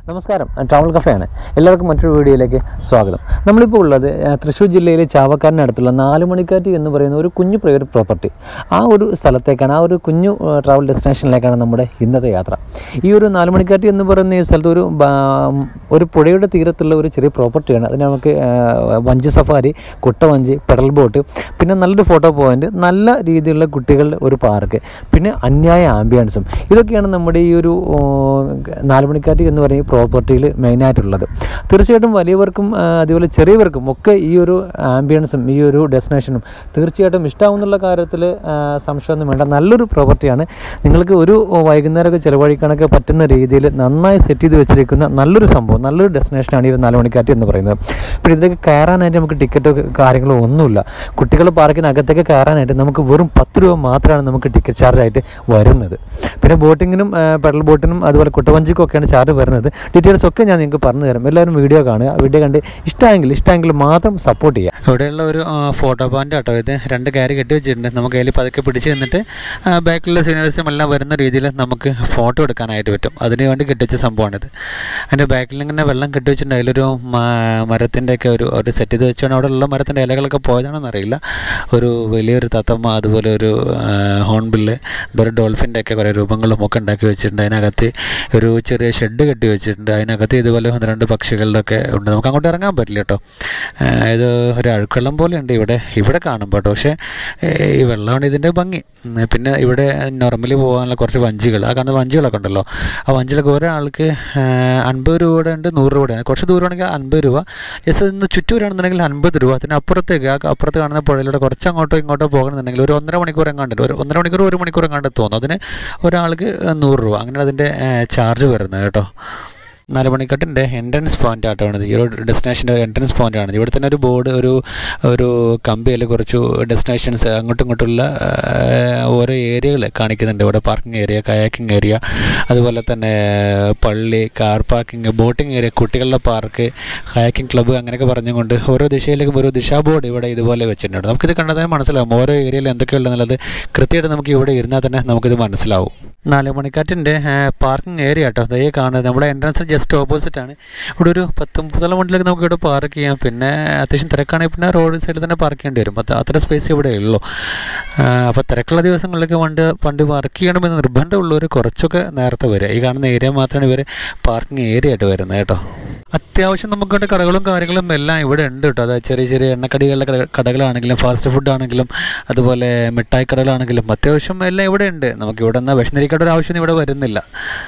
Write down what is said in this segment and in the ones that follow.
നമസ്കാരം ട്രാവൽ കഫേയാണ് എല്ലാവർക്കും മറ്റൊരു വീഡിയോയിലേക്ക് സ്വാഗതം നമ്മളിപ്പോൾ ഉള്ളത് ആ, തൃശ്ശൂർ ജില്ലയിലെ ചാവക്കാടിനടുത്തുള്ള നാലുമണിക്കാറ്റ് എന്ന് പറയുന്ന ഒരു കുഞ്ഞു പ്രൈവറ്റ് പ്രോപ്പർട്ടി ആ ഒരു സ്ഥലത്തേക്കാണ് ആ ഒരു കുഞ്ഞു ആ, ട്രാവൽ ഡെസ്റ്റിനേഷനിലേക്കാണ് നമ്മുടെ ഇന്നത്തെ യാത്ര ഈ ഒരു നാലുമണിക്കാറ്റ് എന്ന് പറയുന്ന ഈ സ്ഥലത്ത് ഒരു ബാ- ഒരു പുഴയുടെ തീരത്തുള്ള ഒരു ചെറിയ പ്രോപ്പർട്ടിയാണ് അതിന് നമുക്ക് ആ, വഞ്ചി സഫാരി കുട്ടവഞ്ചി പെഡൽ ബോട്ട് പിന്നെ നല്ലൊരു ഫോട്ടോ പോയിന്റ് നല്ല രീതിയിലുള്ള കുട്ടികളുടെ ഒരു പാർക്ക് പിന്നെ അന്യായ ആംബിയൻസും ഇതൊക്കെയാണ് നമ്മുടെ ഈ ഒരു ഓ, നാലുമണിക്കാറ്റ് എന്ന് പറയുന്ന ഈ പ്രോപ്പർട്ടിയിൽ മെയിനായിട്ടുള്ളത് തീർച്ചയായിട്ടും വലിയവർക്കും ആ, അതുപോലെ ചെറിയവർക്കും ഒക്കെ ഈ ഒരു ആംബിയൻസും ഈ ഒരു ഡെസ്റ്റിനേഷനും തീർച്ചയായിട്ടും ഇഷ്ടമാവുന്നുള്ള കാര്യത്തിൽ സംശയമൊന്നും വേണ്ട നല്ലൊരു പ്രോപ്പർട്ടിയാണ് നിങ്ങൾക്ക് ഒരു വൈകുന്നേരമൊക്കെ ചിലവഴിക്കാനൊക്കെ പറ്റുന്ന രീതിയിൽ നന്നായി സെറ്റ് ചെയ്ത് വെച്ചിരിക്കുന്ന നല്ലൊരു സംഭവം നല്ലൊരു ഡെസ്റ്റിനേഷനാണ് ഈ ഒരു നാലുമണിക്കാറ്റ് എന്ന് പറയുന്നത് പിന്നെ ഇതിലേക്ക് കയറാനായിട്ട് നമുക്ക് ടിക്കറ്റോ കാര്യങ്ങളോ ഒന്നുമില്ല കുട്ടികൾ പാർക്കിനകത്തേക്ക് കയറാനായിട്ട് നമുക്ക് വെറും പത്ത് രൂപ മാത്രമാണ് നമുക്ക് ടിക്കറ്റ് ചാർജ് ആയിട്ട് വരുന്നത് പിന്നെ ബോട്ടിങ്ങിനും പെഡൽ ബോട്ടിനും അതുപോലെ കുട്ടവഞ്ചിക്കും ഒക്കെയാണ് ചാർജ് വരുന്നത് ഡീറ്റെയിൽസ് ഒക്കെ ഞാൻ നിങ്ങൾക്ക് പറഞ്ഞു തരാം എല്ലാവരും വീഡിയോ കാണുക വീഡിയോ കണ്ട് ഇഷ്ടമെങ്കിൽ ഇഷ്ടമെങ്കിൽ മാത്രം സപ്പോർട്ട് ചെയ്യുക ഇവിടെയുള്ള ഒരു ഫോട്ടോ പോയിന്റ് ആട്ടോ ഇത് രണ്ട് കയറി കെട്ടി വെച്ചിട്ടുണ്ട് നമുക്ക് അതിൽ പതുക്കെ പിടിച്ച് നിന്നിട്ട് ബാക്കിലുള്ള സീനറീസും എല്ലാം വരുന്ന രീതിയിൽ നമുക്ക് ഫോട്ടോ എടുക്കാനായിട്ട് പറ്റും അതിന് വേണ്ടി കെട്ടിവെച്ച സംഭവമാണിത് അതിൻ്റെ ബാക്കിൽ ഇങ്ങനെ വെള്ളം കെട്ടി വെച്ചിട്ടുണ്ട് അതിലൊരു മരത്തിൻ്റെ ഒക്കെ ഒരു ഒരു സെറ്റ് ചെയ്ത് വെച്ചാണ് അവിടെ ഉള്ള മരത്തിൻ്റെ ഇലകളൊക്കെ പോയതാണെന്ന് അറിയില്ല ഒരു വലിയൊരു തത്തമ്മ അതുപോലെ ഒരു ഹോൺബില്ല് ഒരു ഡോൾഫിൻ്റെ ഒക്കെ കുറേ രൂപങ്ങളും ഒക്കെ ഉണ്ടാക്കി വെച്ചിട്ടുണ്ട് അതിനകത്ത് ഒരു ചെറിയ ഷെഡ് കെട്ടി വെച്ചിട്ടുണ്ട് അതിനകത്ത് ഇതുപോലെ ഒന്ന് രണ്ട് പക്ഷികളുടെ ഒക്കെ ഉണ്ട് നമുക്ക് അങ്ങോട്ട് ഇറങ്ങാൻ പറ്റില്ല കേട്ടോ ആ, ഇത് ഒരു അഴുക്കള്ളം പോലെ ഉണ്ട് ഇവിടെ ഇവിടെ കാണുമ്പോൾ കേട്ടോ പക്ഷേ ഏ, ഈ വെള്ളമാണ് ഇതിൻ്റെ ഭംഗി ഉം, പിന്നെ ഇവിടെ നോർമലി പോകാനുള്ള കുറച്ച് വഞ്ചികൾ ആ കാണുന്ന വഞ്ചികളൊക്കെ ഉണ്ടല്ലോ ആ വഞ്ചികളൊക്കെ ഒരാൾക്ക് ആ, അൻപത് രൂപയുടെ ഉണ്ട് നൂറ് രൂപയുടെ കുറച്ച് ദൂരമാണെങ്കിൽ അൻപത് രൂപ ജസ്റ്റ് ഒന്ന് ചുറ്റൂരാണെന്നുണ്ടെങ്കിൽ അൻപത് രൂപ അതിന് അപ്പുറത്തേക്ക് ആ അപ്പുറത്ത് കാണുന്ന പുഴയിലൂടെ കുറച്ച് അങ്ങോട്ടോ ഇങ്ങോട്ടോ പോകണമെന്നുണ്ടെങ്കിൽ ഒരു ഒന്നര മണിക്കൂർ എങ്ങാണ്ട് ഒരു ഒന്നര മണിക്കൂർ ഒരു മണിക്കൂർ എങ്ങാണ്ട് തോന്നും അതിന് ഒരാൾക്ക് നൂറ് രൂപ അങ്ങനെ അതിൻ്റെ ചാർജ് വരുന്നത് കേട്ടോ നാലുമണിക്കട്ടിൻ്റെ എൻട്രൻസ് പോയിന്റ് ആയിട്ടാണ് ഈ ഒരു ഡെസ്റ്റിനേഷൻ്റെ ഒരു എൻട്രൻസ് പോയിന്റ് ആണ് ഇവിടെ തന്നെ ഒരു ബോർഡ് ഒരു ഒരു കമ്പിയിൽ കുറച്ച് ഡെസ്റ്റിനേഷൻസ് അങ്ങോട്ടും ഇങ്ങോട്ടുള്ള ആ, ഓരോ ഏരിയകൾ കാണിക്കുന്നുണ്ട് ഇവിടെ പാർക്കിംഗ് ഏരിയ കയാക്കിംഗ് ഏരിയ അതുപോലെ തന്നെ പള്ളി കാർ പാർക്കിംഗ് ബോട്ടിംഗ് ഏരിയ കുട്ടികളുടെ പാർക്ക് കയാക്കിംഗ് ക്ലബ്ബ് അങ്ങനെയൊക്കെ പറഞ്ഞുകൊണ്ട് ഓരോ ദിശയിലേക്കും ഒരു ദിശാ ബോർഡ് ഇവിടെ ഇതുപോലെ വെച്ചിട്ടുണ്ട് നമുക്കിത് കണ്ടാൽ തന്നെ മനസ്സിലാവും ഓരോ ഏരിയയിൽ എന്തൊക്കെയുള്ളതെന്നുള്ളത് കൃത്യമായിട്ട് നമുക്ക് ഇവിടെ ഇരുന്നാൽ തന്നെ നമുക്കിത് മനസ്സിലാവും നാല് മണിക്കാറ്റിൻ്റെ പാർക്കിംഗ് ഏരിയ കേട്ടോ അതേ കാണുന്നത് നമ്മുടെ എൻട്രൻസ് ജസ്റ്റ് ഓപ്പോസിറ്റ് ആണ് ഇവിടെ ഒരു പത്ത് മുപ്പതോളം വണ്ടിയിലൊക്കെ നമുക്ക് ഇവിടെ പാർക്ക് ചെയ്യാം പിന്നെ അത്യാവശ്യം തിരക്കാണെങ്കിൽ പിന്നെ റോഡ് സൈഡിൽ തന്നെ പാർക്ക് ചെയ്യേണ്ടി വരും അത് അത്ര സ്പേസ് ഇവിടെ ഉള്ളൂ അപ്പോൾ തിരക്കുള്ള ദിവസങ്ങളിലൊക്കെ വണ്ടി വണ്ടി പാർക്ക് ചെയ്യണമെന്ന് നിർബന്ധമുള്ളവർ കുറച്ചൊക്കെ നേരത്തെ വരിക ഈ കാണുന്ന ഏരിയ മാത്രമാണ് ഇവർ പാർക്കിംഗ് ഏരിയ ആയിട്ട് വരുന്നത് കേട്ടോ അത്യാവശ്യം നമുക്കിവിടെ കടകളും കാര്യങ്ങളും എല്ലാം ഇവിടെ ഉണ്ട് കേട്ടോ അതായത് ചെറിയ ചെറിയ എണ്ണക്കടികളുടെ കട- കടകളാണെങ്കിലും ഫാസ്റ്റ് ഫുഡ് ആണെങ്കിലും അതുപോലെ മിഠായി കടകളാണെങ്കിലും അത്യാവശ്യം എല്ലാം ഇവിടെ ഉണ്ട് നമുക്ക് ഇവിടെ നിന്ന് വിഷനിരിക്കേണ്ട ഒരു ആവശ്യം ഇവിടെ വരുന്നില്ല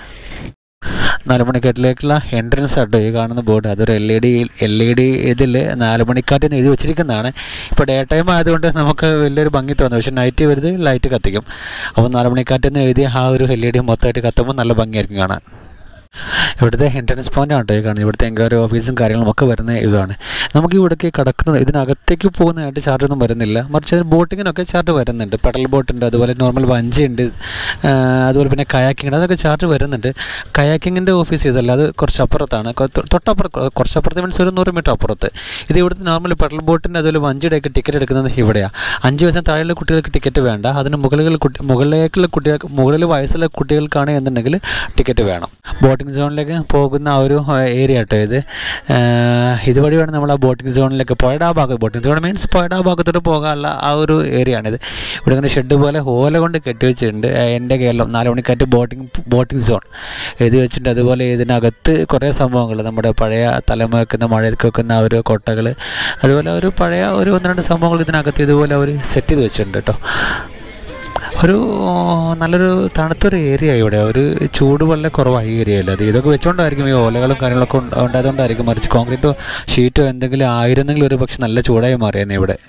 നാലുമണിക്കാറ്റിലേക്കുള്ള എൻട്രൻസ് ആട്ടോ ഈ കാണുന്ന ബോർഡ് അതൊരു L E D L E D ഇതിൽ നാലുമണിക്കാറ്റ് എന്ന് എഴുതി വെച്ചിരിക്കുന്നതാണ് ഇപ്പോൾ ഡേ ടൈം ആയതുകൊണ്ട് നമുക്ക് വലിയൊരു ഭംഗി തോന്നും പക്ഷേ നൈറ്റ് വരുത് ലൈറ്റ് കത്തിക്കും അപ്പോൾ നാലുമണിക്കാറ്റ് എന്ന് എഴുതിയ ആ ഒരു എൽ ഇ ഡി മൊത്തമായിട്ട് കത്തുമ്പോൾ നല്ല ഭംഗിയായിരിക്കും കാണാൻ ഇവിടുത്തെ എൻട്രൻസ് പോയിന്റ് ആണ് കേട്ടോ ഈ കാണുന്നത് ഇവിടുത്തെ എൻക്വയറി ഓഫീസും കാര്യങ്ങളും ഒക്കെ വരുന്ന ഇതാണ് നമുക്ക് ഇവിടേക്ക് കടക്കുന്നത് ഇതിനകത്തേക്ക് പോകുന്നതായിട്ട് ചാർജ് ഒന്നും വരുന്നില്ല മറിച്ച് അതിന് ബോട്ടിങ്ങിനൊക്കെ ചാർജ് വരുന്നുണ്ട് പെഡൽ ബോട്ടുണ്ട് അതുപോലെ നോർമൽ വഞ്ചി ഉണ്ട് ആ, അതുപോലെ പിന്നെ കയാക്കിംഗ് ഉണ്ട് അതൊക്കെ ചാർജ് വരുന്നുണ്ട് കയാക്കിങ്ങിൻ്റെ ഓഫീസ് ഇതല്ല അത് കുറച്ച് അപ്പുറത്താണ് കൊ- തൊ- തൊട്ടപ്പുറത്ത് കുറച്ച് അപ്പുറത്ത് മീൻസ് ഒരു നൂറ് മീറ്റർ അപ്പുറത്ത് ഇത് ഇവിടുത്തെ നോർമൽ പെഡൽ ബോട്ടിൻ്റെ അതുപോലെ വഞ്ചിയുടെയൊക്കെ ടിക്കറ്റ് എടുക്കുന്നത് ഇവിടെയാണ് അഞ്ച് വയസ്സിന് താഴെയുള്ള കുട്ടികൾക്ക് ടിക്കറ്റ് വേണ്ട അതിന് മുകളിൽ കുട്ടി മുകളിലേക്കുള്ള കുട്ടികൾക്ക് മുകളിൽ വയസ്സുള്ള കുട്ടികൾക്കാണ് എന്നുണ്ടെങ്കിൽ ടിക്കറ്റ് വേണം ബോട്ടിംഗ് സോണിലേക്ക് പോകുന്ന ആ ഒരു ഏരിയ കേട്ടോ ഇത് ആഹ് ഇതുവഴി വേണം നമ്മൾ ആ ബോട്ടിംഗ് സോണിലേക്ക് പുഴയുടെ ആ ഭാഗത്ത് ബോട്ടിംഗ് സോൺ മീൻസ് പുഴയുടെ ആ ഭാഗത്തോട്ട് പോകാനുള്ള ആ ഒരു ഏരിയ ആണിത് ഇവിടെ ഇങ്ങനെ ഷെഡ് പോലെ ഓല കൊണ്ട് കെട്ടി വെച്ചിട്ടുണ്ട് ആഹ് എൻ്റെ കേരളം നാല് മണിക്കാറ്റ് ബോട്ടിംഗ് ബോട്ടിംഗ് സോൺ എഴുതി വെച്ചിട്ടുണ്ട് അതുപോലെ ഇതിനകത്ത് കുറേ സംഭവങ്ങൾ നമ്മുടെ പഴയ തലമ വെക്കുന്ന മഴയ്ക്ക് വെക്കുന്ന ആ ഒരു കൊട്ടകൾ അതുപോലെ ഒരു പഴയ ഒരു ഒന്ന് രണ്ട് സംഭവങ്ങൾ ഇതിനകത്ത് ഇതുപോലെ അവർ സെറ്റ് ചെയ്ത് വെച്ചിട്ടുണ്ട് കേട്ടോ ഒരു നല്ലൊരു തണുത്തൊരു ഏരിയ ഇവിടെ ഒരു ചൂട് വളരെ കുറവാണ് ഈ ഏരിയയിൽ അത് ഇതൊക്കെ വെച്ചുകൊണ്ടായിരിക്കും ഈ ഓലകളും കാര്യങ്ങളൊക്കെ ഉണ്ട- ഉണ്ടായതുകൊണ്ടായിരിക്കും മറിച്ച് കോൺക്രീറ്റോ ഷീറ്റോ എന്തെങ്കിലും ആയിരുന്നെങ്കിൽ ഒരു പക്ഷെ നല്ല ചൂടായി മാറിയേനെ ഇവിടെ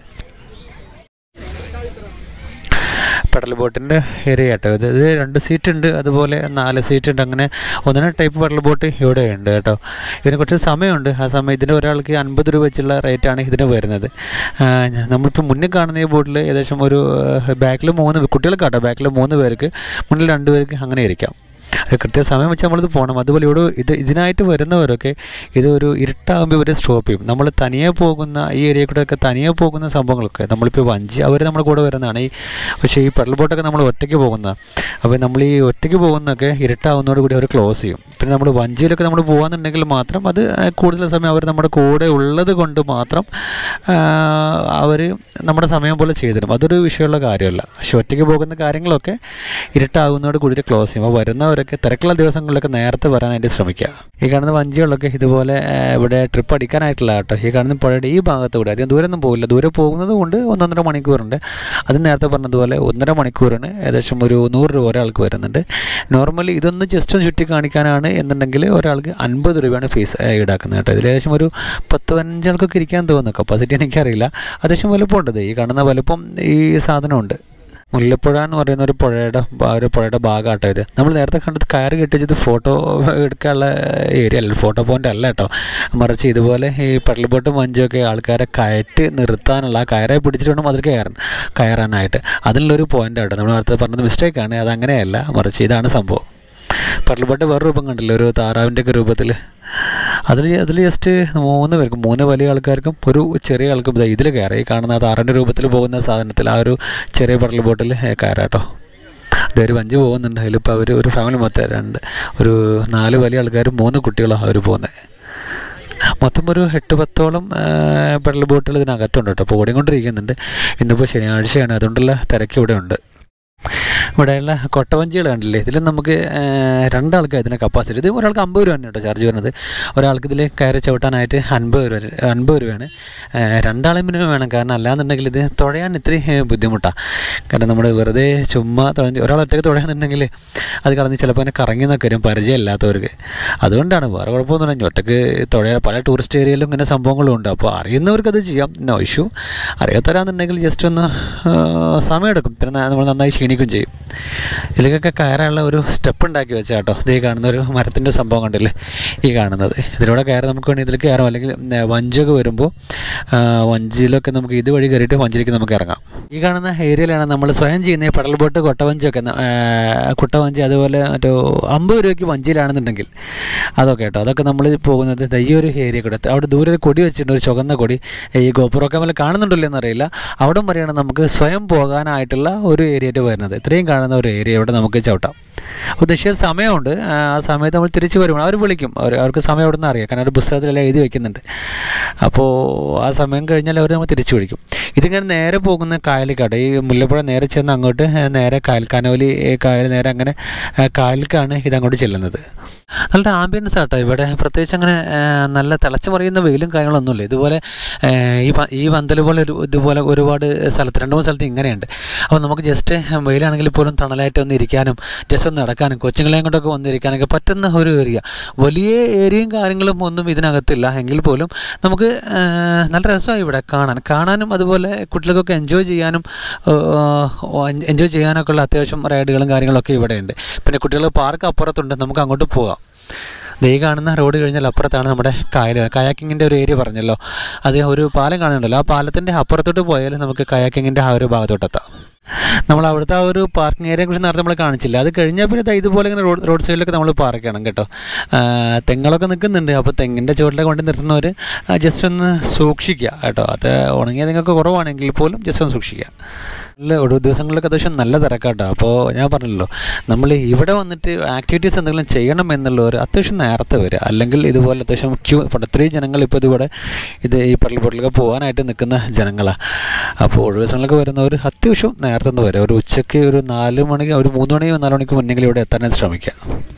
പെഡൽ ബോട്ടിൻ്റെ ഏരിയ കേട്ടോ ഇത് ഇത് രണ്ട് സീറ്റ് ഉണ്ട് അതുപോലെ നാല് സീറ്റ് ഉണ്ട് അങ്ങനെ ഒന്നിനെ ടൈപ്പ് പെഡൽ ബോട്ട് ഇവിടെ ഉണ്ട് കേട്ടോ ഇതിന് കുറച്ച് സമയമുണ്ട് ആ സമയം ഇതിന് ഒരാൾക്ക് അൻപത് രൂപ വെച്ചുള്ള റേറ്റാണ് ഇതിന് വരുന്നത് ആ, ഞ- നമ്മളിപ്പോൾ മുന്നിൽ കാണുന്ന ഈ ബോട്ടിൽ ഏകദേശം ഒരു ബാക്കിൽ മൂന്ന് കുട്ടികൾക്ക് കേട്ടോ ബാക്കിൽ മൂന്ന് പേർക്ക് മുന്നിൽ രണ്ട് പേർക്ക് അങ്ങനെ ഇരിക്കാം ഒരു കൃത്യസമയം വെച്ച് നമ്മളിത് പോകണം അതുപോലെ ഇവിടെ ഇത് ഇതിനായിട്ട് വരുന്നവരൊക്കെ ഇത് ഒരു ഇരുട്ടാകുമ്പോൾ ഇവർ സ്റ്റോപ്പ് ചെയ്യും നമ്മൾ തനിയെ പോകുന്ന ഈ ഏരിയയിൽ കൂടെ ഒക്കെ തനിയെ പോകുന്ന സംഭവങ്ങളൊക്കെ നമ്മളിപ്പോൾ വഞ്ചി അവർ നമ്മുടെ കൂടെ വരുന്നതാണ് ഈ പക്ഷേ ഈ പെഡൽ ബോട്ടൊക്കെ നമ്മൾ ഒറ്റയ്ക്ക് പോകുന്നതാണ് അപ്പോൾ നമ്മൾ ഈ ഒറ്റയ്ക്ക് പോകുന്നതൊക്കെ ഇരുട്ടാവുന്നതോട് കൂടി അവർ ക്ലോസ് ചെയ്യും പിന്നെ നമ്മൾ വഞ്ചിയിലൊക്കെ നമ്മൾ പോകാന്നുണ്ടെങ്കിൽ മാത്രം അത് കൂടുതൽ സമയം അവർ നമ്മുടെ കൂടെ ഉള്ളത് കൊണ്ട് മാത്രം അവർ നമ്മുടെ സമയം പോലെ ചെയ്തിരും അതൊരു വിഷയമുള്ള കാര്യമല്ല പക്ഷെ ഒറ്റയ്ക്ക് പോകുന്ന കാര്യങ്ങളൊക്കെ ഇരുട്ടാകുന്നതോട് കൂടി ക്ലോസ് ചെയ്യും അപ്പോൾ വരുന്നവരൊക്കെ തിരക്കുള്ള ദിവസങ്ങളിലൊക്കെ നേരത്തെ വരാനായിട്ട് ശ്രമിക്കുക ഈ കാണുന്ന വഞ്ചികളൊക്കെ ഇതുപോലെ ആ, ഇവിടെ ട്രിപ്പ് അടിക്കാനായിട്ടുള്ള കേട്ടോ ഈ കാണുന്ന പുഴയുടെ ഈ ഭാഗത്തൂടെ അധികം ദൂരമൊന്നും പോകില്ല ദൂരെ പോകുന്നത് കൊണ്ട് ഒന്നൊന്നര മണിക്കൂറുണ്ട് അത് നേരത്തെ പറഞ്ഞതുപോലെ ഒന്നര മണിക്കൂറിന് ഏകദേശം ഒരു നൂറ് രൂപ ഒരാൾക്ക് വരുന്നുണ്ട് നോർമലി ഇതൊന്ന് ജസ്റ്റ് ഒന്ന് ചുറ്റി കാണിക്കാനാണ് എന്നുണ്ടെങ്കിൽ ഒരാൾക്ക് അൻപത് രൂപയാണ് ഫീസ് ഈടാക്കുന്നത് കേട്ടോ ഇതിൽ ഏകദേശം ഒരു പത്ത് പതിനഞ്ചാൾക്കൊക്കെ ഇരിക്കാൻ തോന്നുന്നു കപ്പാസിറ്റി എനിക്കറിയില്ല അത്യാവശ്യം വലുപ്പമുണ്ട് ഈ കാണുന്ന വലുപ്പം ഈ സാധനമുണ്ട് മുല്ലപ്പുഴ എന്ന് പറയുന്ന ഒരു പുഴയുടെ ഭാ- ഒരു പുഴയുടെ ഭാഗമാട്ടോ ഇത് നമ്മൾ നേരത്തെ കണ്ടത് കയറ് കെട്ടിച്ചത് ഫോട്ടോ എടുക്കാനുള്ള ഏരിയ അല്ല ഫോട്ടോ പോയിന്റ് അല്ല കേട്ടോ മറിച്ച് ഇതുപോലെ ഈ പെഡൽ ബോട്ടും മഞ്ചൊക്കെ ആൾക്കാരെ കയറ്റി നിർത്താനുള്ള ആ കയറെ പിടിച്ചിട്ട് വേണം അതിൽ കയറാൻ കയറാനായിട്ട് അതിനുള്ളൊരു പോയിന്റ് ആട്ടോ നമ്മൾ നേരത്തെ പറഞ്ഞത് മിസ്റ്റേക്കാണ് അത് അങ്ങനെയല്ല മറിച്ച് ഇതാണ് സംഭവം പെഡൽ ബോട്ട് വേറെ രൂപം കണ്ടില്ലേ ഒരു താറാവിൻ്റെ ഒക്കെ രൂപത്തിൽ അതിൽ അതിൽ ജസ്റ്റ് മൂന്ന് പേർക്കും മൂന്ന് വലിയ ആൾക്കാർക്കും ഒരു ചെറിയ ആൾക്കും ദാ ഇതിൽ കയറാം ഈ കാണുന്ന ആ താറിൻ്റെ രൂപത്തിൽ പോകുന്ന സാധനത്തിൽ ആ ഒരു ചെറിയ പെഡൽ ബോട്ടിൽ കയറാട്ടോ ഒരു വഞ്ചി പോകുന്നുണ്ട് അതിലിപ്പോൾ അവർ ഒരു ഫാമിലി മൊത്തം രണ്ട് ഒരു നാല് വലിയ ആൾക്കാരും മൂന്ന് കുട്ടികളാണ് അവർ പോകുന്നത് മൊത്തം ഒരു എട്ട് പത്തോളം പെഡൽ ബോട്ടുകൾ ഇതിനകത്തുണ്ട് കേട്ടോ അപ്പോൾ ഓടിക്കൊണ്ടിരിക്കുന്നുണ്ട് ഇന്നിപ്പോൾ ശനിയാഴ്ചയാണ് അതുകൊണ്ടുള്ള തിരക്ക് ഇവിടെ ഉണ്ട് ഇവിടെയുള്ള കൊട്ടവഞ്ചികൾ കണ്ടില്ലേ ഇതിൽ നമുക്ക് ആ, രണ്ടാൾക്ക് ഇതിന് കപ്പാസിറ്റി ഇത് ഒരാൾക്ക് അമ്പത് രൂപ കേട്ടോ ചാർജ് വരുന്നത് ഒരാൾക്ക് ഇതിൽ കയറി ചവിട്ടാനായിട്ട് അൻപത് രൂപ അൻപത് രൂപയാണ് ആ, രണ്ടാളെ മിനിമം വേണം കാരണം അല്ലാന്നുണ്ടെങ്കിൽ ഇത് തുഴയാൻ ഇത്തിരി ബുദ്ധിമുട്ടാണ് കാരണം നമ്മൾ വെറുതെ ചുമ്മാ തുഴഞ്ഞ് ഒരാൾ ഒറ്റയ്ക്ക് തുഴയാന്നുണ്ടെങ്കിൽ അത് കടന്ന് ചിലപ്പോൾ അതിനെ കറങ്ങി എന്നൊക്കെ വരും പരിചയമില്ലാത്തവർക്ക് അതുകൊണ്ടാണ് വേറെ കുഴപ്പമൊന്നുമില്ല ഒറ്റയ്ക്ക് തുഴയാൻ പല ടൂറിസ്റ്റ് ഏരിയയിലും ഇങ്ങനെ സംഭവങ്ങളും ഉണ്ട് അപ്പോൾ അറിയുന്നവർക്ക് അത് ചെയ്യാം നോ ഇഷ്യൂ അറിയാത്തവരാന്നുണ്ടെങ്കിൽ ജസ്റ്റ് ഒന്ന് ആ, സമയമെടുക്കും പിന്നെ ന- നമ്മൾ നന്നായി ക്ഷീണിക്കും ചെയ്യും ഇതിലേക്കൊക്കെ കയറാനുള്ള ഒരു സ്റ്റെപ്പ് ഉണ്ടാക്കി വെച്ചാൽ കേട്ടോ ഇത് ഈ കാണുന്ന ഒരു മരത്തിൻ്റെ സംഭവം കണ്ടില്ലേ ഈ കാണുന്നത് ഇതിലൂടെ കയറി നമുക്ക് വേണമെങ്കിൽ ഇതിൽ കയറാം അല്ലെങ്കിൽ ഉം, വഞ്ചിയൊക്കെ വരുമ്പോൾ ആ, വഞ്ചിയിലൊക്കെ നമുക്ക് ഇതുവഴി കയറിയിട്ട് വഞ്ചിയിലേക്ക് നമുക്ക് ഇറങ്ങാം ഈ കാണുന്ന ഏരിയയിലാണ് നമ്മൾ സ്വയം ചെയ്യുന്ന ഈ പടൽ ബോട്ട് കൊട്ടവഞ്ചിയൊക്കെ ന- ആ, കുട്ടവഞ്ചി അതുപോലെ മറ്റോ അമ്പത് രൂപയ്ക്ക് വഞ്ചിയിലാണെന്നുണ്ടെങ്കിൽ അതൊക്കെ കേട്ടോ അതൊക്കെ നമ്മൾ പോകുന്നത് ദാ ഈ ഒരു ഏരിയ കൂടെ അവിടെ ദൂരെ ഒരു കൊടി വെച്ചിട്ടുണ്ട് ഒരു ചുവന്ന കൊടി ഈ ഗോപുറമൊക്കെ നമ്മൾ കാണുന്നുണ്ടല്ലോ എന്നറിയില്ല അവിടെ വരെയാണ് നമുക്ക് സ്വയം പോകാനായിട്ടുള്ള ഒരു ഏരിയയിൽ വരുന്നത് ഇത്രയും കാണുന്ന ഒരു ഏരിയ ഇവിടെ നമുക്ക് ചവിട്ടാം ഉദ്ദേശിച്ച സമയമുണ്ട് ആ ആ സമയത്ത് നമ്മൾ തിരിച്ച് വരുമ്പോൾ അവർ വിളിക്കും അവർ അവർക്ക് സമയം എവിടെ നിന്ന് അറിയാം കാരണം ഒരു പുസ്തകത്തിലെല്ലാം എഴുതി വെക്കുന്നുണ്ട് അപ്പോൾ ആ സമയം കഴിഞ്ഞാൽ അവർ നമ്മൾ തിരിച്ചു വിളിക്കും ഇതിങ്ങനെ നേരെ പോകുന്ന കായലിക്കാട്ടോ ഈ മുല്ലപ്പുഴ നേരെ ചെന്ന് അങ്ങോട്ട് നേരെ കായൽ കനോലി ഈ കായൽ നേരെ അങ്ങനെ ആ, കായലിലേക്കാണ് ഇതങ്ങോട്ട് ചെല്ലുന്നത് നല്ല ആംബിയൻസ് ആട്ടോ ഇവിടെ പ്രത്യേകിച്ച് അങ്ങനെ ആ, നല്ല തിളച്ചു മറിയുന്ന വെയിലും കാര്യങ്ങളൊന്നുമില്ല ഇതുപോലെ ആ, ഈ പ- ഈ പന്തൽ പോലെ ഒരു ഇതുപോലെ ഒരുപാട് സ്ഥലത്ത് രണ്ട് മൂന്ന് സ്ഥലത്ത് ഇങ്ങനെയുണ്ട് അപ്പോൾ നമുക്ക് ജസ്റ്റ് വെയിലാണെങ്കിൽ പോലും തണലായിട്ട് ഒന്ന് ഇരിക്കാനും ജസ്റ്റ് ഒന്ന് നടക്കാനും കൊച്ചുങ്ങളെയും കൊണ്ടൊക്കെ വന്നിരിക്കാനൊക്കെ പറ്റുന്ന ഒരു ഏരിയ വലിയ ഏരിയയും കാര്യങ്ങളും ഒന്നും ഇതിനകത്തില്ല എങ്കിൽ പോലും നമുക്ക് ആ, നല്ല രസമായി ഇവിടെ കാണാൻ കാണാനും അതുപോലെ കുട്ടികൾക്കൊക്കെ എൻജോയ് ചെയ്യാനും എൻജോയ് ചെയ്യാനൊക്കെ ഉള്ള അത്യാവശ്യം റൈഡുകളും കാര്യങ്ങളൊക്കെ ഇവിടെ ഉണ്ട് പിന്നെ കുട്ടികൾ പാർക്ക് അപ്പുറത്തുണ്ട് നമുക്ക് അങ്ങോട്ട് പോകാം ദേ ഈ കാണുന്ന റോഡ് കഴിഞ്ഞാൽ അപ്പുറത്താണ് നമ്മുടെ കായൽ കയാക്കിങ്ങിൻ്റെ ഒരു ഏരിയ പറഞ്ഞല്ലോ അത് ഒരു പാലം കാണുന്നുണ്ടല്ലോ ആ പാലത്തിൻ്റെ അപ്പുറത്തോട്ട് പോയാൽ നമുക്ക് കയാക്കിങ്ങിൻ്റെ ആ ഒരു ഭാഗത്തോട്ടെത്താം നമ്മൾ അവിടുത്തെ ആ ഒരു പാർക്കിംഗ് ഏരിയയെ കുറിച്ച് നേരത്തെ നമ്മൾ കാണിച്ചില്ല അത് കഴിഞ്ഞാൽ പിന്നെ ദാ ഇതുപോലെ ഇങ്ങനെ റോഡ് റോഡ് സൈഡിലൊക്കെ നമ്മൾ പാർക്ക് ചെയ്യണം കേട്ടോ ആ, തെങ്ങുകളൊക്കെ നിൽക്കുന്നുണ്ട് അപ്പോൾ തെങ്ങിൻ്റെ ചുവട്ടിലൊക്കെ കൊണ്ട് നിർത്തുന്നവർ ജസ്റ്റ് ഒന്ന് സൂക്ഷിക്കുക കേട്ടോ അത് ഉണങ്ങിയ തെങ്ങൊക്കെ കുറവാണെങ്കിൽ പോലും ജസ്റ്റ് ഒന്ന് സൂക്ഷിക്കുക നല്ല ഒരു ദിവസങ്ങളിലൊക്കെ അത്യാവശ്യം നല്ല തിരക്കാട്ടോ അപ്പോൾ ഞാൻ പറഞ്ഞല്ലോ നമ്മൾ ഇവിടെ വന്നിട്ട് ആക്ടിവിറ്റീസ് എന്തെങ്കിലും ചെയ്യണം എന്നുള്ളവർ അത്യാവശ്യം നേരത്തെ വരിക അല്ലെങ്കിൽ ഇതുപോലെ അത്യാവശ്യം ക്യൂ ഇപ്പോൾ ഒത്തിരി ജനങ്ങൾ ഇപ്പോൾ ഇതിവിടെ ഇത് ഈ പള്ളി പൊട്ടിലൊക്കെ പോകാനായിട്ട് നിൽക്കുന്ന ജനങ്ങളാണ് അപ്പോൾ ഒഴിവ് ദിവസങ്ങളൊക്കെ വരുന്നവർ അത്യാവശ്യം നേരത്തെ ഒന്ന് വരിക ഒരു ഉച്ചയ്ക്ക് ഒരു നാല് മണിക്ക് ഒരു മൂന്ന് മണി നാല് മണിക്ക് മുന്നെങ്കിലും ഇവിടെ എത്താനായിട്ട് ശ്രമിക്കുക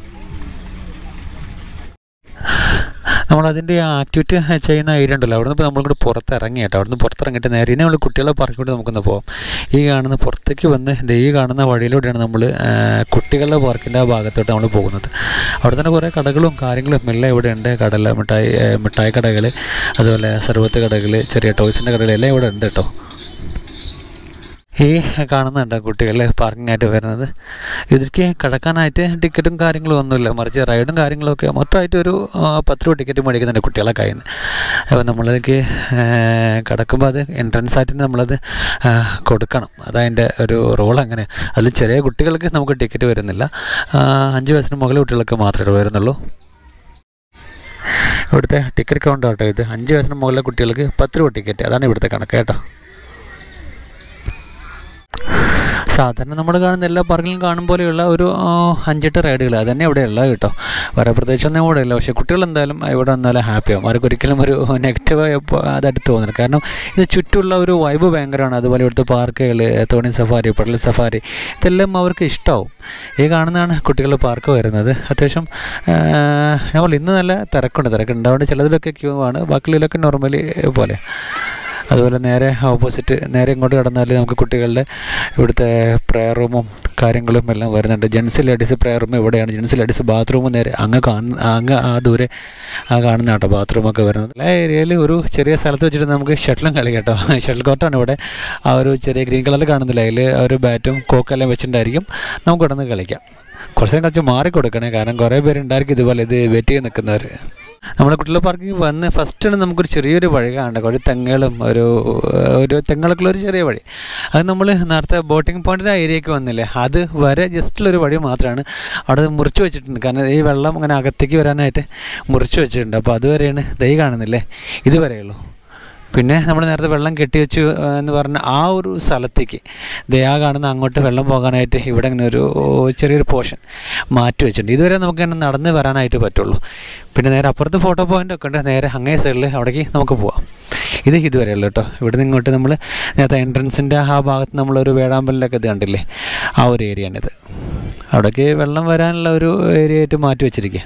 നമ്മൾ അതിൻ്റെ ആ ആക്ടിവിറ്റി ചെയ്യുന്ന ഏരിയ ഉണ്ടല്ലോ അവിടെ നിന്ന് നമ്മൾ കൂടെ പുറത്തിറങ്ങി കേട്ടോ അവിടെ നിന്ന് പുറത്തിറങ്ങിയിട്ട് നേരെ ഇനി നമ്മൾ കുട്ടികളെ പാർക്കിലൂടെ നമുക്കൊന്ന് പോകാം ഈ കാണുന്ന പുറത്തേക്ക് വന്ന് ദേ ഈ കാണുന്ന വഴിയിലൂടെയാണ് നമ്മൾ കുട്ടികളുടെ പാർക്കിൻ്റെ ആ ഭാഗത്തോട്ട് നമ്മൾ പോകുന്നത് അവിടെ തന്നെ കുറേ കടകളും കാര്യങ്ങളും എല്ലാം ഇവിടെ ഉണ്ട് കടല മിഠായി ഏ, മിഠായി കടകൾ അതുപോലെ സർവത്ത് കടകൾ ചെറിയ ടോയ്സിൻ്റെ കടകൾ എല്ലാം ഇവിടെ ഉണ്ട് കേട്ടോ ഈ കാണുന്നുണ്ട് കുട്ടികൾ പാർക്കിംഗ് ആയിട്ട് വരുന്നത് ഇതിലേക്ക് കിടക്കാനായിട്ട് ടിക്കറ്റും കാര്യങ്ങളും ഒന്നുമില്ല മറിച്ച് റൈഡും കാര്യങ്ങളൊക്കെ മൊത്തമായിട്ട് ഒരു ആ, പത്ത് രൂപ ടിക്കറ്റ് മേടിക്കുന്നുണ്ട് കുട്ടികളെ കയ്യിൽ നിന്ന് അപ്പോൾ നമ്മളിലേക്ക് കിടക്കുമ്പോൾ അത് എൻട്രൻസ് ആയിട്ട് നമ്മളത് ആ, കൊടുക്കണം അതതിൻ്റെ ഒരു റോൾ അങ്ങനെ അതിൽ ചെറിയ കുട്ടികൾക്ക് നമുക്ക് ടിക്കറ്റ് വരുന്നില്ല ആ, അഞ്ച് വയസ്സിന് മുകളിൽ കുട്ടികൾക്ക് മാത്രമേ വരുന്നുള്ളൂ ഇവിടുത്തെ ടിക്കറ്റ് കൗണ്ട് ആട്ടോ ഇത് അഞ്ച് വയസ്സിന് മുകളിലെ കുട്ടികൾക്ക് പത്ത് രൂപ ടിക്കറ്റ് അതാണ് ഇവിടുത്തെ കണക്ക് കേട്ടോ സാധാരണ നമ്മൾ കാണുന്ന എല്ലാ പാർക്കിലും കാണും പോലെയുള്ള ഒരു ആ, അഞ്ചെട്ട് റൈഡുകൾ അതന്നെ ഇവിടെ ഉള്ളത് കേട്ടോ വേറെ പ്രത്യേകിച്ചൊന്നും ഇവിടെ ഇല്ല പക്ഷേ കുട്ടികൾ എന്തായാലും ഇവിടെ വന്നാലും ഹാപ്പിയാവും അവർക്ക് ഒരിക്കലും ഒരു നെഗറ്റീവായി അതായിട്ട് തോന്നില്ല കാരണം ഇത് ചുറ്റുമുള്ള ഒരു വൈബ് ഭയങ്കരമാണ് അതുപോലെ ഇവിടുത്തെ പാർക്കുകൾ തോണി സഫാരി പടൽ സഫാരി ഇതെല്ലാം അവർക്ക് ഇഷ്ടമാവും ഈ കാണുന്നതാണ് കുട്ടികളുടെ പാർക്ക് വരുന്നത് അത്യാവശ്യം ആ, നമ്മൾ ഇന്ന് നല്ല തിരക്കുണ്ട് തിരക്കുണ്ടാവുകൊണ്ട് ചിലതിലൊക്കെ ക്യൂ ആണ് ബാക്കിയുള്ളതിലൊക്കെ നോർമലി പോലെ അതുപോലെ നേരെ ഓപ്പോസിറ്റ് നേരെ ഇങ്ങോട്ട് കടന്നാൽ നമുക്ക് കുട്ടികളുടെ ഇവിടുത്തെ പ്രയർ റൂമും കാര്യങ്ങളും എല്ലാം വരുന്നുണ്ട് ജെൻസ് ലേഡീസ് പ്രയർ റൂം ഇവിടെയാണ് ജെൻസ് ലേഡീസ് ബാത്റൂം നേരെ അങ്ങ് കാണുന്ന അങ്ങ് ആ ദൂരെ ആ കാണുന്ന കേട്ടോ ബാത്റൂമൊക്കെ വരുന്നത് എല്ലാ ഏരിയയിൽ ഒരു ചെറിയ സ്ഥലത്ത് വെച്ചിട്ട് നമുക്ക് ഷട്ടിലും കളി കേട്ടോ ഷട്ടിൽ കോർട്ടാണ് ഇവിടെ ആ ഒരു ചെറിയ ഗ്രീൻ കളറിൽ കാണുന്നില്ല അതിൽ ഒരു ബാറ്റും കോക്കെല്ലാം വെച്ചിട്ടുണ്ടായിരിക്കും നമുക്ക് ഇവിടെ നിന്ന് കളിക്കാം കുറച്ച് നേരം കളിച്ച് മാറി കൊടുക്കണേ കാരണം കുറേ പേരുണ്ടായിരിക്കും ഇതുപോലെ ഇത് വെയിറ്റ് ചെയ്ത് നിൽക്കുന്നവർ നമ്മുടെ കുട്ടികളുടെ പാർക്കിൽ വന്ന് ഫസ്റ്റാണ് നമുക്കൊരു ചെറിയൊരു വഴി കാണേണ്ടത് ഒരു തെങ്ങുകളും ഒരു ഒരു തെങ്ങുകളൊക്കെ ഒരു ചെറിയ വഴി അത് നമ്മൾ നേരത്തെ ബോട്ടിംഗ് പോയിൻറ്റിൻ്റെ ഏരിയയ്ക്ക് വന്നില്ലേ അത് വരെ ജസ്റ്റുള്ളൊരു വഴി മാത്രമാണ് അവിടെ മുറിച്ച് വെച്ചിട്ടുണ്ട് കാരണം ഈ വെള്ളം അങ്ങനെ അകത്തേക്ക് വരാനായിട്ട് മുറിച്ച് വെച്ചിട്ടുണ്ട് അപ്പോൾ അതുവരെയാണ് ദൈ കാണുന്നില്ലേ ഇതുവരെയുള്ളൂ പിന്നെ നമ്മൾ നേരത്തെ വെള്ളം കെട്ടിവെച്ചു ആ, എന്ന് പറഞ്ഞ ആ ഒരു സ്ഥലത്തേക്ക് ദയാ കാണുന്ന അങ്ങോട്ട് വെള്ളം പോകാനായിട്ട് ഇവിടെ ഇങ്ങനെ ഒരു ചെറിയൊരു പോർഷൻ മാറ്റി വെച്ചിട്ടുണ്ട് ഇതുവരെ നമുക്ക് ഇങ്ങനെ നടന്ന് വരാനായിട്ട് പറ്റുള്ളൂ പിന്നെ നേരെ അപ്പുറത്ത് ഫോട്ടോ പോയിൻ്റ് ഒക്കെ ഉണ്ട് നേരെ അങ്ങേ സൈഡിൽ അവിടേക്ക് നമുക്ക് പോവാം ഇത് ഇതുവരെ ഉള്ളൂ കേട്ടോ ഇവിടെ നിന്ന് ഇങ്ങോട്ട് നമ്മൾ നേരത്തെ എൻട്രൻസിൻ്റെ ആ ഭാഗത്ത് നമ്മളൊരു വേഴാമ്പലിലൊക്കെ ഇത് കണ്ടില്ലേ ആ ഒരു ഏരിയയാണിത് അവിടേക്ക് വെള്ളം വരാനുള്ള ഒരു ഏരിയ ആയിട്ട് മാറ്റി വെച്ചിരിക്കുക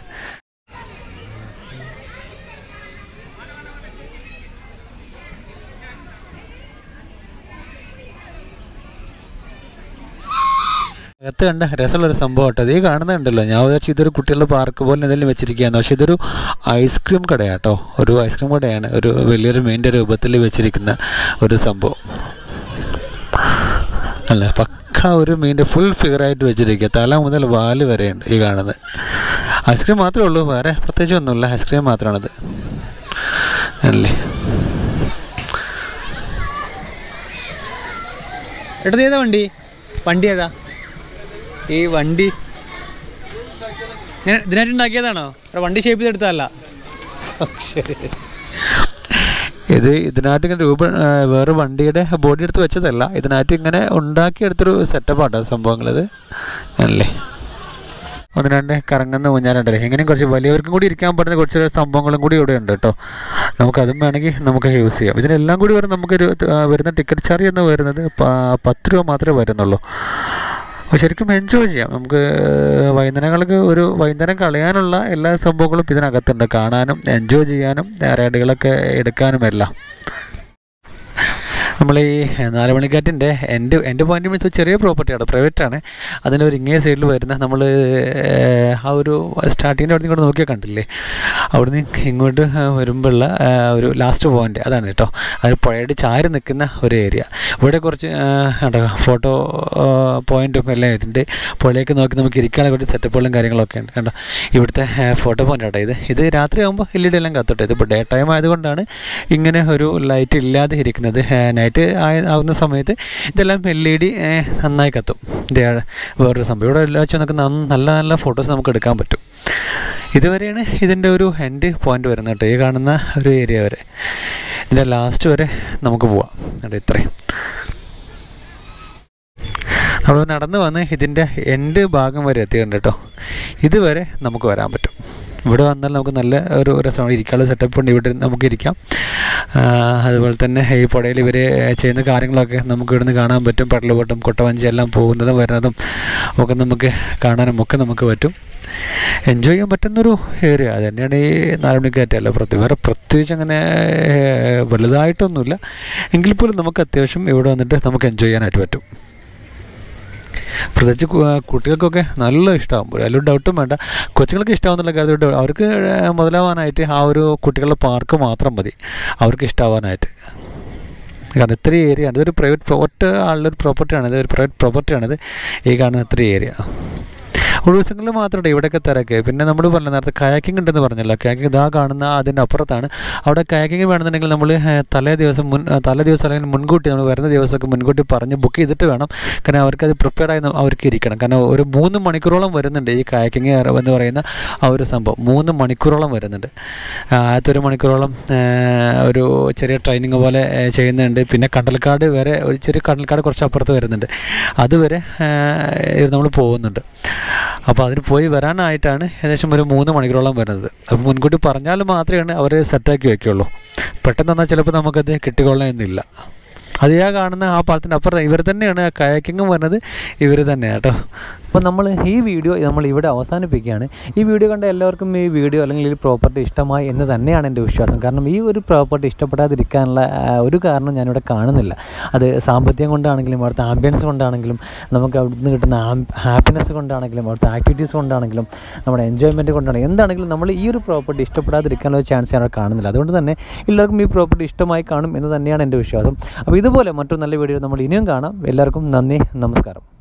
അകത്ത് കണ്ട രസമുള്ളൊരു സംഭവം കേട്ടോ ഈ കാണുന്നുണ്ടല്ലോ ഞാൻ വിചാരിച്ചു ഇതൊരു കുട്ടികളുടെ പാർക്ക് പോലെ എന്തെങ്കിലും വെച്ചിരിക്കുകയാണ് പക്ഷേ ഇതൊരു ഐസ്ക്രീം കടയാട്ടോ ഒരു ഐസ്ക്രീം കടയാണ് ഒരു വലിയൊരു മീൻ്റെ രൂപത്തിൽ വെച്ചിരിക്കുന്ന ഒരു സംഭവം അല്ല പക്ക ഒരു മീൻ്റെ ഫുൾ ഫിഗറായിട്ട് വെച്ചിരിക്കുക തല മുതൽ വാല് വരെയുണ്ട് ഈ കാണുന്നത് ഐസ്ക്രീം മാത്രമേ ഉള്ളൂ വേറെ പ്രത്യേകിച്ച് ഒന്നുമില്ല ഐസ്ക്രീം മാത്രമാണത് അല്ലേ എടാ ഏതാ വണ്ടി വണ്ടി ഏതാ ഈ വണ്ടി ഞാൻ ഇതിനായിട്ട് ഉണ്ടാക്കിയതാണോ എടാ, വണ്ടി ഷേപ്പ് ചെയ്തെടുത്തതല്ല ശരി ഇത് ഇതിനകത്ത് ഇങ്ങനെ രൂപ ആ, വേറെ വണ്ടിയുടെ ബോഡി എടുത്ത് വെച്ചതല്ല ഇതിനകത്ത് ഇങ്ങനെ ഉണ്ടാക്കിയെടുത്തൊരു സെറ്റപ്പാട്ടോ സംഭവങ്ങളിത് അല്ലേ ഒന്ന് രണ്ട് കറങ്ങുന്ന ഊഞ്ഞാലുണ്ടല്ലേ ഇങ്ങനെയും കുറച്ച് വലിയവർക്കും കൂടി ഇരിക്കാൻ പറ്റുന്ന കുറച്ച് സംഭവങ്ങളും കൂടി ഇവിടെ ഉണ്ട് കേട്ടോ നമുക്കതും വേണമെങ്കിൽ നമുക്ക് യൂസ് ചെയ്യാം ഇതിനെല്ലാം കൂടി വരുന്ന നമുക്കൊരു ആ, വരുന്ന ടിക്കറ്റ് ചാർജ് എന്ന് വരുന്നത് പ- പത്ത് രൂപ മാത്രമേ വരുന്നുള്ളൂ അപ്പോൾ ശരിക്കും എൻജോയ് ചെയ്യാം നമുക്ക് വൈകുന്നേരങ്ങൾക്ക് ഒരു വൈകുന്നേരം കളയാനുള്ള എല്ലാ സംഭവങ്ങളും ഇതിനകത്തുണ്ട് കാണാനും എൻജോയ് ചെയ്യാനും റൈഡുകളൊക്കെ എടുക്കാനും എല്ലാം നമ്മൾ ഈ നാല് മണിക്കാറ്റിൻ്റെ എൻ്റെ എൻ്റെ പോയിന്റ് മീൻസ് ചെറിയ പ്രോപ്പർട്ടിയാണ് പ്രൈവറ്റാണ് അതിൻ്റെ ഒരു ഇങ്ങേ സൈഡിൽ വരുന്ന നമ്മൾ ആ ഒരു സ്റ്റാർട്ടിങ്ങിൻ്റെ അവിടെ ഇങ്ങോട്ട് നോക്കിയാൽ കണ്ടില്ലേ അവിടുന്ന് ഇങ്ങോട്ട് വരുമ്പോഴുള്ള ആ, ഒരു ലാസ്റ്റ് പോയിന്റ് അതാണ് കേട്ടോ അത് പുഴയുടെ ചാരി നിൽക്കുന്ന ഒരു ഏരിയ ഇവിടെ കുറച്ച് ആ, കണ്ടോ ഫോട്ടോ പോയിന്റും എല്ലാം ഇട്ടുണ്ട് പുഴയൊക്കെ നോക്കി നമുക്ക് ഇരിക്കാനുള്ള കുറച്ച് സെറ്റപ്പുകളും കാര്യങ്ങളൊക്കെ ഉണ്ട് കണ്ടോ ഇവിടുത്തെ ഫോട്ടോ പോയിന്റ് കേട്ടോ ഇത് ഇത് രാത്രി ആകുമ്പോൾ എൽ ഇ ഡി എല്ലാം കത്തോട്ടെ ഇത് ഇപ്പോൾ ഡേ ടൈം ആയതുകൊണ്ടാണ് ഇങ്ങനെ ഒരു ലൈറ്റ് ഇല്ലാതെ ഇരിക്കുന്നത് നൈറ്റ് ആകുന്ന സമയത്ത് ഇതെല്ലാം എൽ ഇ ഡി നന്നായി കത്തും ഇത് വേറൊരു സംഭവം ഇവിടെ എല്ലാം വെച്ച് നമുക്ക് നന്ന- നല്ല നല്ല ഫോട്ടോസ് നമുക്ക് എടുക്കാൻ പറ്റും ഇതുവരെയാണ് ഇതിൻ്റെ ഒരു എൻഡ് പോയിന്റ് വരുന്നത് കേട്ടോ ഈ കാണുന്ന ഒരു ഏരിയ വരെ ഇതിൻ്റെ ലാസ്റ്റ് വരെ നമുക്ക് പോവാം കേട്ടോ ഇത്രയും നമ്മൾ നടന്നു വന്ന് ഇതിൻ്റെ എൻഡ് ഭാഗം വരെ എത്തിയിട്ടുണ്ട് കേട്ടോ ഇതുവരെ നമുക്ക് വരാൻ പറ്റും ഇവിടെ വന്നാൽ നമുക്ക് നല്ല ഒരു രസമാണ് ഇരിക്കാനുള്ള സെറ്റപ്പ് ഉണ്ട് ഇവിടെ നമുക്ക് ഇരിക്കാം ആ, അതുപോലെ തന്നെ ഈ പുഴയിൽ ഇവർ ചെയ്യുന്ന കാര്യങ്ങളൊക്കെ നമുക്ക് ഇവിടുന്ന് കാണാൻ പറ്റും പടലുപോട്ടും കൊട്ടവഞ്ചി എല്ലാം പോകുന്നതും വരുന്നതും ഒക്കെ നമുക്ക് കാണാനും ഒക്കെ നമുക്ക് പറ്റും എൻജോയ് ചെയ്യാൻ പറ്റുന്നൊരു ഏരിയ അത് തന്നെയാണ് ഈ നാലുമണിക്കാറ്റല്ല പ്രത്യേക വേറെ പ്രത്യേകിച്ച് അങ്ങനെ ഏഹ്, വലുതായിട്ടൊന്നുമില്ല എങ്കിൽ പോലും നമുക്ക് അത്യാവശ്യം ഇവിടെ വന്നിട്ട് നമുക്ക് എൻജോയ് ചെയ്യാനായിട്ട് പറ്റും പ്രത്യേകിച്ച് കു- കുട്ടികൾക്കൊക്കെ നല്ല ഇഷ്ടമാകും അതിലൊരു ഡൗട്ടും വേണ്ട കൊച്ചുങ്ങൾക്ക് ഇഷ്ടമാവുന്നുള്ള കാര്യത്തിൽ ഡൗ- അവർക്ക് മുതലാവാനായിട്ട് ആ ഒരു കുട്ടികളുടെ പാർക്ക് മാത്രം മതി അവർക്ക് ഇഷ്ടമാവാനായിട്ട് കാരണം ഇത്രയും ഏരിയ ആണ് ഇതൊരു പ്രൈവറ്റ് ഒറ്റ ആളുടെ ഒരു പ്രോപ്പർട്ടിയാണ് ഇത് ഒരു പ്രൈവറ്റ് പ്രോപ്പർട്ടിയാണിത് ഈ കാണുന്ന ഇത്രയും ഏരിയ ഒഴിവസങ്ങളിൽ മാത്രമേ ഇവിടെയൊക്കെ തിരക്ക് പിന്നെ നമ്മൾ പറഞ്ഞ നേരത്തെ കയാക്കിംഗ് ഉണ്ടെന്ന് പറഞ്ഞല്ലോ കയാക്കിംഗ് ഇതാ കാണുന്ന അതിൻ്റെ അപ്പുറത്താണ് അവിടെ കയാക്കിംഗ് വേണമെന്നുണ്ടെങ്കിൽ നമ്മൾ തലേ ദിവസം മുൻ ആ, തലേ ദിവസം അല്ലെങ്കിൽ മുൻകൂട്ടി നമ്മൾ വരുന്ന ദിവസമൊക്കെ മുൻകൂട്ടി പറഞ്ഞ് ബുക്ക് ചെയ്തിട്ട് വേണം കാരണം അവർക്കത് പ്രിപ്പയർഡ് ആയി ന- അവർക്ക് ഇരിക്കണം കാരണം ഒരു മൂന്ന് മണിക്കൂറോളം വരുന്നുണ്ട് ഈ കയാക്കിംഗ് എന്ന് പറയുന്ന ആ ഒരു സംഭവം മൂന്ന് മണിക്കൂറോളം വരുന്നുണ്ട് ആ, ആദ്യത്തെ ഒരു മണിക്കൂറോളം ആ, ഒരു ചെറിയ ട്രെയിനിങ് പോലെ ആ, ചെയ്യുന്നുണ്ട് പിന്നെ കണ്ടൽക്കാട് വരെ ഒരു ചെറിയ കണ്ടൽക്കാട് കുറച്ച് അപ്പുറത്ത് വരുന്നുണ്ട് അതുവരെ നമ്മൾ പോകുന്നുണ്ട് അപ്പോൾ അതിന് പോയി വരാനായിട്ടാണ് ഏകദേശം ഒരു മൂന്ന് മണിക്കൂറോളം വരുന്നത് അപ്പോൾ മുൻകൂട്ടി പറഞ്ഞാൽ മാത്രമേ അവർ സെറ്റാക്കി വെക്കുള്ളൂ പെട്ടെന്ന് എന്നാൽ ചിലപ്പോൾ നമുക്കത് കിട്ടിക്കൊള്ളാം എന്നില്ല അത് ഞാൻ കാണുന്ന ആ പാലത്തിൻ്റെ അപ്പുറത്ത് ഇവർ തന്നെയാണ് ആ കയാക്കിങ്ങും വരുന്നത് ഇവർ തന്നെയാണ് കേട്ടോ അപ്പോൾ നമ്മൾ ഈ വീഡിയോ നമ്മൾ ഇവിടെ അവസാനിപ്പിക്കുകയാണ് ഈ വീഡിയോ കണ്ട എല്ലാവർക്കും ഈ വീഡിയോ അല്ലെങ്കിൽ ഈ പ്രോപ്പർട്ടി ഇഷ്ടമായി എന്ന് തന്നെയാണ് എൻ്റെ വിശ്വാസം കാരണം ഈ ഒരു പ്രോപ്പർട്ടി ഇഷ്ടപ്പെടാതിരിക്കാനുള്ള ആ, ഒരു കാരണം ഞാനിവിടെ കാണുന്നില്ല അത് സാമ്പത്തികം കൊണ്ടാണെങ്കിലും അവിടുത്തെ ആംബിയൻസ് കൊണ്ടാണെങ്കിലും നമുക്ക് അവിടുന്ന് കിട്ടുന്ന ഹാപ്പിനെസ് കൊണ്ടാണെങ്കിലും അവിടുത്തെ ആക്ടിവിറ്റീസ് കൊണ്ടാണെങ്കിലും നമ്മുടെ എൻജോയ്മെൻറ്റ് കൊണ്ടാണെങ്കിലും എന്താണെങ്കിലും നമ്മൾ ഈ ഒരു പ്രോപ്പർട്ടി ഇഷ്ടപ്പെടാതിരിക്കാനുള്ള ഒരു ചാൻസ് ഞാൻ അവിടെ കാണുന്നില്ല അതുകൊണ്ട് തന്നെ എല്ലാവർക്കും ഈ പ്രോപ്പർട്ടി ഇഷ്ടമായി കാണും എന്ന് തന്നെയാണ് എൻ്റെ വിശ്വാസം അപ്പോൾ ഇതുപോലെ മറ്റൊരു നല്ല വീഡിയോ നമ്മൾ ഇനിയും കാണാം എല്ലാവർക്കും നന്ദി നമസ്കാരം